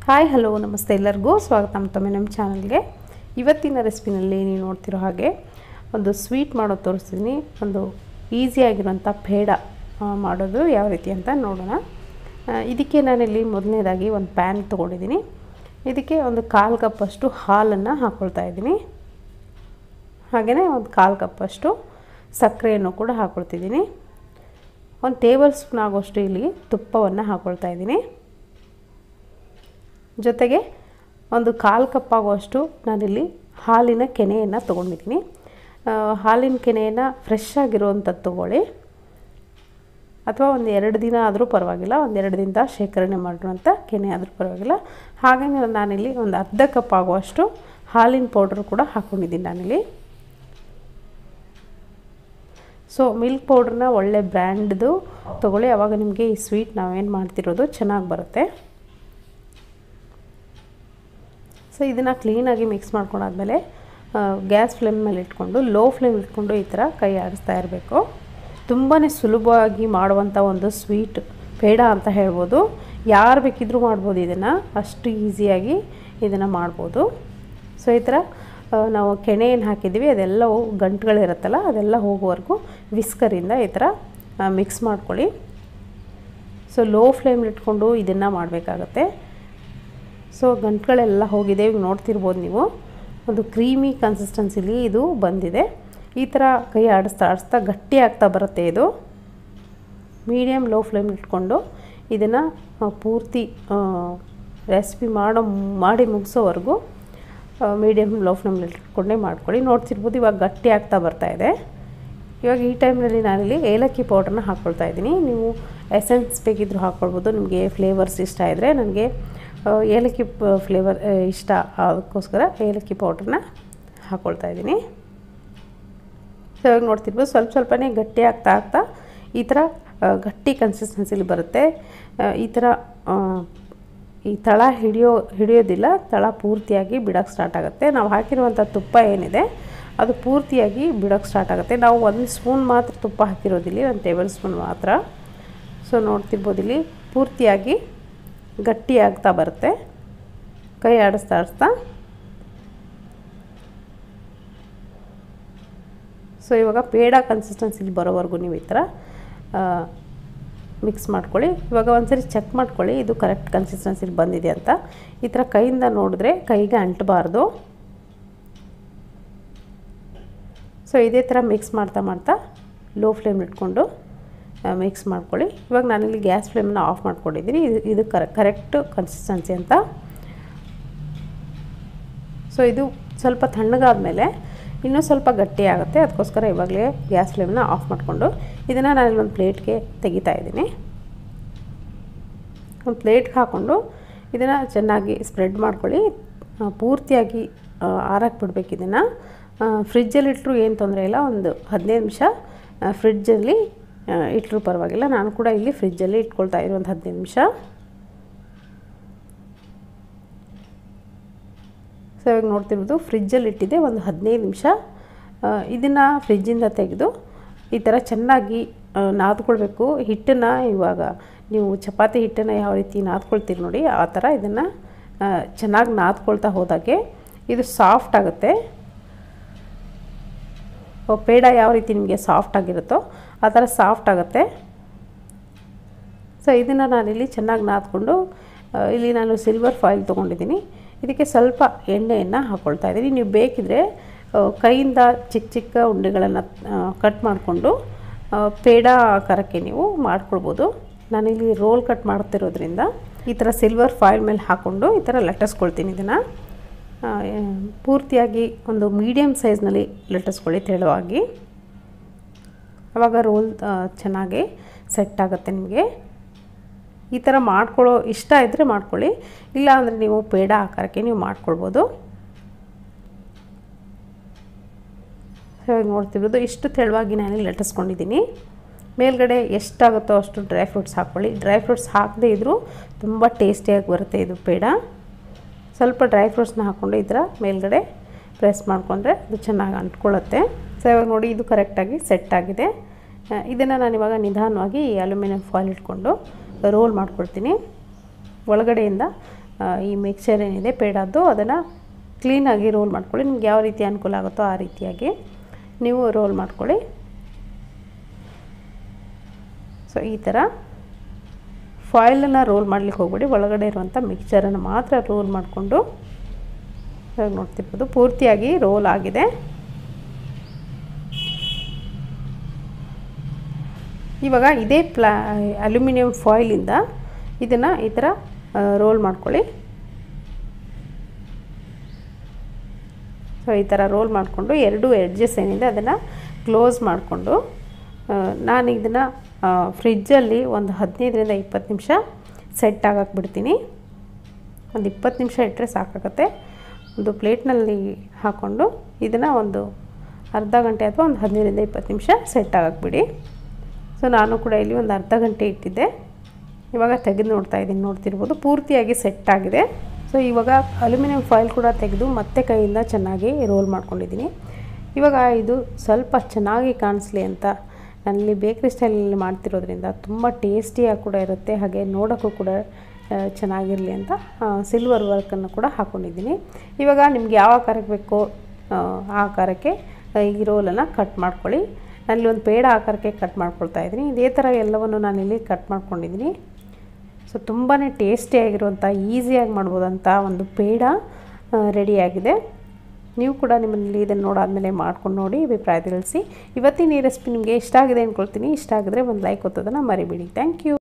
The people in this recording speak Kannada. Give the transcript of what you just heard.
ಹಾಯ್ ಹಲೋ ನಮಸ್ತೆ ಎಲ್ಲರಿಗೂ ಸ್ವಾಗತ ಮತ್ತೊಮ್ಮೆ ನಮ್ಮ ಚಾನಲ್ಗೆ ಇವತ್ತಿನ ರೆಸಿಪಿನಲ್ಲಿ ನೀವು ನೋಡ್ತಿರೋ ಹಾಗೆ ಒಂದು ಸ್ವೀಟ್ ಮಾಡೋದು ತೋರಿಸ್ತೀನಿ ಒಂದು ಈಸಿಯಾಗಿರುವಂಥ ಪೇಡ ಆ, ಮಾಡೋದು ಯಾವ ರೀತಿ ಅಂತ ನೋಡೋಣ ಆ, ಇದಕ್ಕೆ ನಾನಿಲ್ಲಿ ಮೊದಲನೇದಾಗಿ ಒಂದು ಪ್ಯಾನ್ ತೊಗೊಂಡಿದ್ದೀನಿ ಇದಕ್ಕೆ ಒಂದು ಕಾಲು ಕಪ್ಪಷ್ಟು ಹಾಲನ್ನು ಹಾಕ್ಕೊಳ್ತಾ ಇದ್ದೀನಿ ಹಾಗೆಯೇ ಒಂದು ಕಾಲು ಕಪ್ಪಷ್ಟು ಸಕ್ಕರೆಯನ್ನು ಕೂಡ ಹಾಕ್ಕೊಳ್ತಿದ್ದೀನಿ ಒಂದು ಟೇಬಲ್ ಸ್ಪೂನ್ ಆಗೋಷ್ಟು ಇಲ್ಲಿ ತುಪ್ಪವನ್ನು ಹಾಕ್ಕೊಳ್ತಾ ಇದ್ದೀನಿ ಜೊತೆಗೆ ಒಂದು ಕಾಲು ಕಪ್ ಆಗುವಷ್ಟು ನಾನಿಲ್ಲಿ ಹಾಲಿನ ಕೆನೆಯನ್ನು ತೊಗೊಂಡಿದ್ದೀನಿ ಆ, ಹಾಲಿನ ಕೆನೆಯನ್ನು ಫ್ರೆಶ್ ಆಗಿರುವಂಥದ್ದು ತೊಗೊಳ್ಳಿ ಅಥವಾ ಒಂದು ಎರಡು ದಿನ ಆದರೂ ಪರವಾಗಿಲ್ಲ ಒಂದು ಎರಡು ದಿನದ ಶೇಖರಣೆ ಮಾಡಿರುವಂಥ ಕೆನೆ ಆದರೂ ಪರವಾಗಿಲ್ಲ ಹಾಗೆಯೇ ನಾನಿಲ್ಲಿ ಒಂದು ಅರ್ಧ ಕಪ್ ಆಗುವಷ್ಟು ಹಾಲಿನ ಪೌಡ್ರ್ ಕೂಡ ಹಾಕ್ಕೊಂಡಿದ್ದೀನಿ ನಾನಿಲ್ಲಿ ಸೊ ಮಿಲ್ಕ್ ಪೌಡ್ರನ್ನ ಒಳ್ಳೆ ಬ್ರ್ಯಾಂಡ್ದು ತೊಗೊಳ್ಳಿ ಆವಾಗ ನಿಮಗೆ ಈ ಸ್ವೀಟ್ ನಾವೇನು ಮಾಡ್ತಿರೋದು ಚೆನ್ನಾಗಿ ಬರುತ್ತೆ ಸೊ ಇದನ್ನು ಕ್ಲೀನಾಗಿ ಮಿಕ್ಸ್ ಮಾಡ್ಕೊಂಡಾದ್ಮೇಲೆ ಗ್ಯಾಸ್ ಫ್ಲೇಮ್ ಮೇಲೆ ಇಟ್ಕೊಂಡು ಲೋ ಫ್ಲೇಮ್ ಇಟ್ಕೊಂಡು ಈ ಥರ ಕೈ ಆಡಿಸ್ತಾ ಇರಬೇಕು ತುಂಬಾ ಸುಲಭವಾಗಿ ಮಾಡುವಂಥ ಒಂದು ಸ್ವೀಟ್ ಪೇಡ ಅಂತ ಹೇಳ್ಬೋದು ಯಾರು ಬೇಕಿದ್ರೂ ಮಾಡ್ಬೋದು ಇದನ್ನು ಅಷ್ಟು ಈಸಿಯಾಗಿ ಇದನ್ನು ಮಾಡ್ಬೋದು ಸೊ ಈ ಥರ ಆ, ನಾವು ಕೆನೆ ಏನು ಹಾಕಿದ್ದೀವಿ ಅದೆಲ್ಲ ಗಂಟುಗಳಿರುತ್ತಲ್ಲ ಅದೆಲ್ಲ ಹೋಗುವವರೆಗೂ ವಿಸ್ಕರಿಂದ ಈ ಥರ ಮಿಕ್ಸ್ ಮಾಡ್ಕೊಳ್ಳಿ ಸೊ ಲೋ ಫ್ಲೇಮ್ಲಿ ಇಟ್ಕೊಂಡು ಇದನ್ನು ಮಾಡಬೇಕಾಗತ್ತೆ ಸೊ ಗಂಟುಗಳೆಲ್ಲ ಹೋಗಿದೆ ಇವಾಗ ನೋಡ್ತಿರ್ಬೋದು ನೀವು ಒಂದು ಕ್ರೀಮಿ ಕನ್ಸಿಸ್ಟೆನ್ಸಿಲಿ ಇದು ಬಂದಿದೆ ಈ ಥರ ಕೈ ಆಡಿಸ್ತಾ ಆಡಿಸ್ತಾ ಗಟ್ಟಿ ಆಗ್ತಾ ಬರುತ್ತೆ ಇದು ಮೀಡಿಯಮ್ ಲೋ ಫ್ಲೇಮ್ ಇಟ್ಕೊಂಡು ಇದನ್ನು ಪೂರ್ತಿ ರೆಸಿಪಿ ಮಾಡೋ ಮಾಡಿ ಮುಗಿಸೋವರೆಗೂ ಮೀಡಿಯಮ್ ಲೋ ಫ್ಲೇಮಲ್ಲಿ ಇಟ್ಕೊಂಡೇ ಮಾಡ್ಕೊಳ್ಳಿ ನೋಡ್ತಿರ್ಬೋದು ಇವಾಗ ಗಟ್ಟಿ ಆಗ್ತಾ ಬರ್ತಾ ಇದೆ ಇವಾಗ ಈ ಟೈಮ್ನಲ್ಲಿ ನಾನಿಲ್ಲಿ ಏಲಕ್ಕಿ ಪೌಡ್ರನ್ನ ಹಾಕ್ಕೊಳ್ತಾ ಇದ್ದೀನಿ ನೀವು ಎಸೆನ್ಸ್ ಬೇಕಿದ್ದರೂ ಹಾಕ್ಕೊಳ್ಬೋದು ನಿಮಗೆ ಫ್ಲೇವರ್ಸ್ ಇಷ್ಟ ಇದ್ದರೆ ನನಗೆ ಆ, ಏಲಕ್ಕಿ ಫ್ಲೇವರ್ ಇಷ್ಟ ಅದಕ್ಕೋಸ್ಕರ ಏಲಕ್ಕಿ ಪೌಡ್ರನ್ನ ಹಾಕ್ಕೊಳ್ತಾ ಇದ್ದೀನಿ ಸೊ ಇವಾಗ ನೋಡ್ತಿರ್ಬೋದು ಸ್ವಲ್ಪ ಸ್ವಲ್ಪನೇ ಗಟ್ಟಿ ಆಗ್ತಾ ಆಗ್ತಾ ಈ ಥರ ಆ, ಗಟ್ಟಿ ಕನ್ಸಿಸ್ಟೆನ್ಸಿಲಿ ಬರುತ್ತೆ ಆ, ಈ ಥರ ಆ, ಈ ತಳ ಹಿಡಿಯೋ ಹಿಡಿಯೋದಿಲ್ಲ ತಳ ಪೂರ್ತಿಯಾಗಿ ಬಿಡೋಕ್ಕೆ ಸ್ಟಾರ್ಟ್ ಆಗುತ್ತೆ ನಾವು ಹಾಕಿರುವಂಥ ತುಪ್ಪ ಏನಿದೆ ಅದು ಪೂರ್ತಿಯಾಗಿ ಬಿಡೋಕ್ಕೆ ಸ್ಟಾರ್ಟ್ ಆಗುತ್ತೆ ನಾವು ಒಂದು ಸ್ಪೂನ್ ಮಾತ್ರ ತುಪ್ಪ ಹಾಕಿರೋದಿಲ್ಲ ಒಂದು ಟೇಬಲ್ ಸ್ಪೂನ್ ಮಾತ್ರ ಸೊ ನೋಡ್ತಿರ್ಬೋದು ಇಲ್ಲಿ ಪೂರ್ತಿಯಾಗಿ ಗಟ್ಟಿ ಆಗ್ತಾ ಬರುತ್ತೆ ಕೈ ಆಡಿಸ್ತಾ ಆಡಿಸ್ತಾ ಸೊ ಇವಾಗ ಪೇಡ ಕನ್ಸಿಸ್ಟೆನ್ಸಿಲಿ ಬರೋವರೆಗೂ ನೀವು ಈ ಥರ ಮಿಕ್ಸ್ ಮಾಡ್ಕೊಳ್ಳಿ ಇವಾಗ ಒಂದ್ಸರಿ ಚೆಕ್ ಮಾಡ್ಕೊಳ್ಳಿ ಇದು ಕರೆಕ್ಟ್ ಕನ್ಸಿಸ್ಟೆನ್ಸಿಲಿ ಬಂದಿದೆ ಅಂತ ಈ ಥರ ಕೈಯಿಂದ ನೋಡಿದ್ರೆ ಕೈಗೆ ಅಂಟಬಾರ್ದು ಸೊ ಇದೇ ಥರ ಮಿಕ್ಸ್ ಮಾಡ್ತಾ ಮಾಡ್ತಾ ಲೋ ಫ್ಲೇಮ್ ಇಟ್ಕೊಂಡು ಮಿಕ್ಸ್ ಮಾಡ್ಕೊಳ್ಳಿ ಇವಾಗ ನಾನಿಲ್ಲಿ ಗ್ಯಾಸ್ ಫ್ಲೇಮನ್ನ ಆಫ್ ಮಾಡ್ಕೊಂಡಿದ್ದೀನಿ ಇದು ಇದು ಕರೆ ಕರೆಕ್ಟ್ ಕನ್ಸಿಸ್ಟೆನ್ಸಿ ಅಂತ ಸೊ ಇದು ಸ್ವಲ್ಪ ತಣ್ಣಗಾದ್ಮೇಲೆ ಇನ್ನೂ ಸ್ವಲ್ಪ ಗಟ್ಟಿ ಆಗುತ್ತೆ ಅದಕ್ಕೋಸ್ಕರ ಇವಾಗಲೇ ಗ್ಯಾಸ್ ಫ್ಲೇಮನ್ನ ಆಫ್ ಮಾಡಿಕೊಂಡು ಇದನ್ನು ನಾನು ಒಂದು ಪ್ಲೇಟ್ಗೆ ತೆಗಿತಾ ಇದ್ದೀನಿ ಒಂದು ಪ್ಲೇಟ್ಗೆ ಹಾಕ್ಕೊಂಡು ಇದನ್ನು ಚೆನ್ನಾಗಿ ಸ್ಪ್ರೆಡ್ ಮಾಡ್ಕೊಳ್ಳಿ ಆ, ಪೂರ್ತಿಯಾಗಿ ಆರಕ್ಕೆ ಬಿಡ್ಬೇಕು ಇದನ್ನು ಫ್ರಿಜ್ಜಲ್ಲಿ ಇಟ್ಟರು ಏನು ತೊಂದರೆ ಇಲ್ಲ ಒಂದು ಹದಿನೈದು ನಿಮಿಷ ಫ್ರಿಡ್ಜಲ್ಲಿ ಇಟ್ಟರು ಪರವಾಗಿಲ್ಲ ನಾನು ಕೂಡ ಇಲ್ಲಿ ಫ್ರಿಜ್ಜಲ್ಲಿ ಇಟ್ಕೊಳ್ತಾ ಇರೋ ಒಂದು ಹದಿನೈದು ನಿಮಿಷ ಸೊ ಇವಾಗ ನೋಡ್ತಿರೋದು ಫ್ರಿಜ್ಜಲ್ಲಿ ಇಟ್ಟಿದ್ದೆ ಒಂದು ಹದಿನೈದು ನಿಮಿಷ ಇದನ್ನು ಫ್ರಿಜ್ಜಿಂದ ತೆಗೆದು ಈ ಥರ ಚೆನ್ನಾಗಿ ಆ, ನಾದ್ಕೊಳ್ಬೇಕು ಹಿಟ್ಟನ್ನು ಇವಾಗ ನೀವು ಚಪಾತಿ ಹಿಟ್ಟನ್ನು ಯಾವ ರೀತಿ ನಾದ್ಕೊಳ್ತೀರಿ ನೋಡಿ ಆ ಥರ ಇದನ್ನು ಚೆನ್ನಾಗಿ ನಾದ್ಕೊಳ್ತಾ ಹೋದಾಗೆ ಇದು ಸಾಫ್ಟ್ ಆಗುತ್ತೆ ಓ, ಪೇಡ ಯಾವ ರೀತಿ ನಿಮಗೆ ಸಾಫ್ಟ್ ಆಗಿರುತ್ತೋ ಆ ಥರ ಸಾಫ್ಟ್ ಆಗುತ್ತೆ ಸೊ ಇದನ್ನು ನಾನಿಲ್ಲಿ ಚೆನ್ನಾಗಿ ನಾದ್ಕೊಂಡು ಆ, ಇಲ್ಲಿ ನಾನು ಸಿಲ್ವರ್ ಫಾಯಿಲ್ ತೊಗೊಂಡಿದ್ದೀನಿ ಇದಕ್ಕೆ ಸ್ವಲ್ಪ ಎಣ್ಣೆಯನ್ನು ಹಾಕ್ಕೊಳ್ತಾ ಇದ್ದೀನಿ ನೀವು ಬೇಕಿದ್ರೆ ಆ, ಕೈಯಿಂದ ಚಿಕ್ಕ ಚಿಕ್ಕ ಉಂಡೆಗಳನ್ನು ಕಟ್ ಮಾಡಿಕೊಂಡು ಪೇಡ ಆಕಾರಕ್ಕೆ ನೀವು ಮಾಡ್ಕೊಳ್ಬೋದು ನಾನಿಲ್ಲಿ ರೋಲ್ ಕಟ್ ಮಾಡ್ತಿರೋದ್ರಿಂದ ಈ ಥರ ಸಿಲ್ವರ್ ಫಾಯಿಲ್ ಮೇಲೆ ಹಾಕ್ಕೊಂಡು ಈ ಥರ ಲಟ್ಟಿಸ್ಕೊಳ್ತೀನಿ ಇದನ್ನು ಆ, ಪೂರ್ತಿಯಾಗಿ ಒಂದು ಮೀಡಿಯಮ್ ಸೈಜ್ನಲ್ಲಿ ಲಟ್ಟಿಸ್ಕೊಳ್ಳಿ ತೆಳುವಾಗಿ ಆವಾಗ ರೋಲ್ ಚೆನ್ನಾಗಿ ಸೆಟ್ ಆಗುತ್ತೆ ನಿಮಗೆ ಈ ಥರ ಮಾಡ್ಕೊಳ್ಳೋ ಇಷ್ಟ ಇದ್ದರೆ ಮಾಡ್ಕೊಳ್ಳಿ ಇಲ್ಲ ಅಂದರೆ ನೀವು ಪೇಡ ಆಕಾರಕ್ಕೆ ನೀವು ಮಾಡ್ಕೊಳ್ಬೋದು ಇವಾಗ ನೋಡ್ತಿರೋದು ಇಷ್ಟು ತೆಳುವಾಗಿ ನಾನು ಲಟ್ಟಿಸ್ಕೊಂಡಿದ್ದೀನಿ ಮೇಲ್ಗಡೆ ಎಷ್ಟಾಗುತ್ತೋ ಅಷ್ಟು ಡ್ರೈ ಫ್ರೂಟ್ಸ್ ಹಾಕ್ಕೊಳ್ಳಿ ಡ್ರೈ ಫ್ರೂಟ್ಸ್ ಹಾಕದೇ ಇದ್ದರೂ ತುಂಬ ಟೇಸ್ಟಿಯಾಗಿ ಬರುತ್ತೆ ಇದು ಪೇಡ ಸ್ವಲ್ಪ ಡ್ರೈ ಫ್ರೂಟ್ಸ್ನ ಹಾಕ್ಕೊಂಡು ಈ ಥರ ಮೇಲ್ಗಡೆ ಪ್ರೆಸ್ ಮಾಡಿಕೊಂಡ್ರೆ ಅದು ಚೆನ್ನಾಗಿ ಅಂಟ್ಕೊಳ್ಳುತ್ತೆ ಸೊ ಇವಾಗ ನೋಡಿ ಇದು ಕರೆಕ್ಟಾಗಿ ಸೆಟ್ ಆಗಿದೆ ಇದನ್ನು ನಾನು ಇವಾಗ ನಿಧಾನವಾಗಿ ಈ ಅಲ್ಯೂಮಿನಿಯಂ ಫಾಯಿಲ್ ಇಟ್ಕೊಂಡು ರೋಲ್ ಮಾಡ್ಕೊಳ್ತೀನಿ ಒಳಗಡೆಯಿಂದ ಆ, ಈ ಮಿಕ್ಸರ್ ಏನಿದೆ ಪೇಡದ್ದು ಅದನ್ನು ಕ್ಲೀನಾಗಿ ರೋಲ್ ಮಾಡ್ಕೊಳ್ಳಿ ನಿಮ್ಗೆ ಯಾವ ರೀತಿ ಅನುಕೂಲ ಆಗುತ್ತೋ ಆ ರೀತಿಯಾಗಿ ನೀವು ರೋಲ್ ಮಾಡ್ಕೊಳ್ಳಿ ಸೊ ಈ ಥರ ಫಾಯಿಲನ್ನು ರೋಲ್ ಮಾಡ್ಲಿಕ್ಕೆ ಹೋಗ್ಬೇಡಿ ಒಳಗಡೆ ಇರುವಂಥ ಮಿಕ್ಸರನ್ನು ಮಾತ್ರ ರೋಲ್ ಮಾಡಿಕೊಂಡು ಇವಾಗ ನೋಡ್ತಿರ್ಬೋದು ಪೂರ್ತಿಯಾಗಿ ರೋಲ್ ಆಗಿದೆ ಇವಾಗ ಇದೇ ಪ್ಲಾ ಅಲ್ಯೂಮಿನಿಯಂ ಫಾಯಿಲಿಂದ ಇದನ್ನು ಈ ಥರ ರೋಲ್ ಮಾಡ್ಕೊಳ್ಳಿ ಸೊ ಈ ಥರ ರೋಲ್ ಮಾಡಿಕೊಂಡು ಎರಡು ಎಡ್ಜಸ್ ಏನಿದೆ ಅದನ್ನು ಕ್ಲೋಸ್ ಮಾಡಿಕೊಂಡು ನಾನು ಇದನ್ನು ಫ್ರಿಜ್ಜಲ್ಲಿ ಒಂದು ಹದಿನೈದರಿಂದ ಇಪ್ಪತ್ತು ನಿಮಿಷ ಸೆಟ್ ಆಗಕ್ಕೆ ಬಿಡ್ತೀನಿ ಒಂದು ಇಪ್ಪತ್ತು ನಿಮಿಷ ಇಟ್ಟರೆ ಸಾಕಾಗುತ್ತೆ ಒಂದು ಪ್ಲೇಟ್ನಲ್ಲಿ ಹಾಕ್ಕೊಂಡು ಇದನ್ನು ಒಂದು ಅರ್ಧ ಗಂಟೆ ಅಥವಾ ಒಂದು ಹದಿನೈದರಿಂದ ಇಪ್ಪತ್ತು ನಿಮಿಷ ಸೆಟ್ ಆಗಕ್ಕೆ ಬಿಡಿ ಸೊ ನಾನು ಕೂಡ ಇಲ್ಲಿ ಒಂದು ಅರ್ಧ ಗಂಟೆ ಇಟ್ಟಿದ್ದೆ ಇವಾಗ ತೆಗೆದು ನೋಡ್ತಾ ಇದ್ದೀನಿ ನೋಡ್ತಿರ್ಬೋದು ಪೂರ್ತಿಯಾಗಿ ಸೆಟ್ ಆಗಿದೆ ಸೊ ಇವಾಗ ಅಲ್ಯೂಮಿನಿಯಂ ಫಾಯಿಲ್ ಕೂಡ ತೆಗೆದು ಮತ್ತೆ ಕೈಯಿಂದ ಚೆನ್ನಾಗಿ ರೋಲ್ ಮಾಡ್ಕೊಂಡಿದ್ದೀನಿ ಇವಾಗ ಇದು ಸ್ವಲ್ಪ ಚೆನ್ನಾಗಿ ಕಾಣಿಸ್ಲಿ ಅಂತ ನಾನಿಲ್ಲಿ ಬೇಕ್ರಿ ಸ್ಟೈಲಲ್ಲಿ ಮಾಡ್ತಿರೋದ್ರಿಂದ ತುಂಬ ಟೇಸ್ಟಿಯಾಗಿ ಕೂಡ ಇರುತ್ತೆ ಹಾಗೆ ನೋಡೋಕ್ಕೂ ಕೂಡ ಆ, ಚೆನ್ನಾಗಿರಲಿ ಅಂತ ಸಿಲ್ವರ್ ವರ್ಕನ್ನು ಕೂಡ ಹಾಕ್ಕೊಂಡಿದ್ದೀನಿ ಇವಾಗ ನಿಮ್ಗೆ ಯಾವ ಆಕಾರಕ್ಕೆ ಬೇಕೋ ಆ, ಆ ಆಕಾರಕ್ಕೆ ಆ, ಈ ರೋಲನ್ನು ಕಟ್ ಮಾಡ್ಕೊಳ್ಳಿ ನಾನಿಲ್ಲಿ ಒಂದು ಪೇಡ ಆಕಾರಕ್ಕೆ ಕಟ್ ಮಾಡ್ಕೊಳ್ತಾ ಇದ್ದೀನಿ ಇದೇ ಥರ ಎಲ್ಲವನ್ನು ನಾನಿಲ್ಲಿ ಕಟ್ ಮಾಡ್ಕೊಂಡಿದ್ದೀನಿ ಸೊ ತುಂಬಾ ಟೇಸ್ಟಿಯಾಗಿರುವಂಥ ಈಸಿಯಾಗಿ ಮಾಡ್ಬೋದಂಥ ಒಂದು ಪೇಡ ರೆಡಿಯಾಗಿದೆ ನೀವು ಕೂಡ ನಿಮ್ಮಲ್ಲಿ ಇದನ್ನು ನೋಡಾದಮೇಲೆ ಮಾಡ್ಕೊಂಡು ನೋಡಿ ಅಭಿಪ್ರಾಯ ತಿಳಿಸಿ ಇವತ್ತಿನ ಈ ರೆಸಿಪಿ ನಿಮಗೆ ಇಷ್ಟ ಆಗಿದೆ ಅಂದ್ಕೊಳ್ತೀನಿ ಇಷ್ಟ ಆಗಿದ್ರೆ ಒಂದು ಲೈಕ್ ಒತ್ತೋದನ್ನು ಮರಿಬೇಡಿ ಥ್ಯಾಂಕ್ ಯು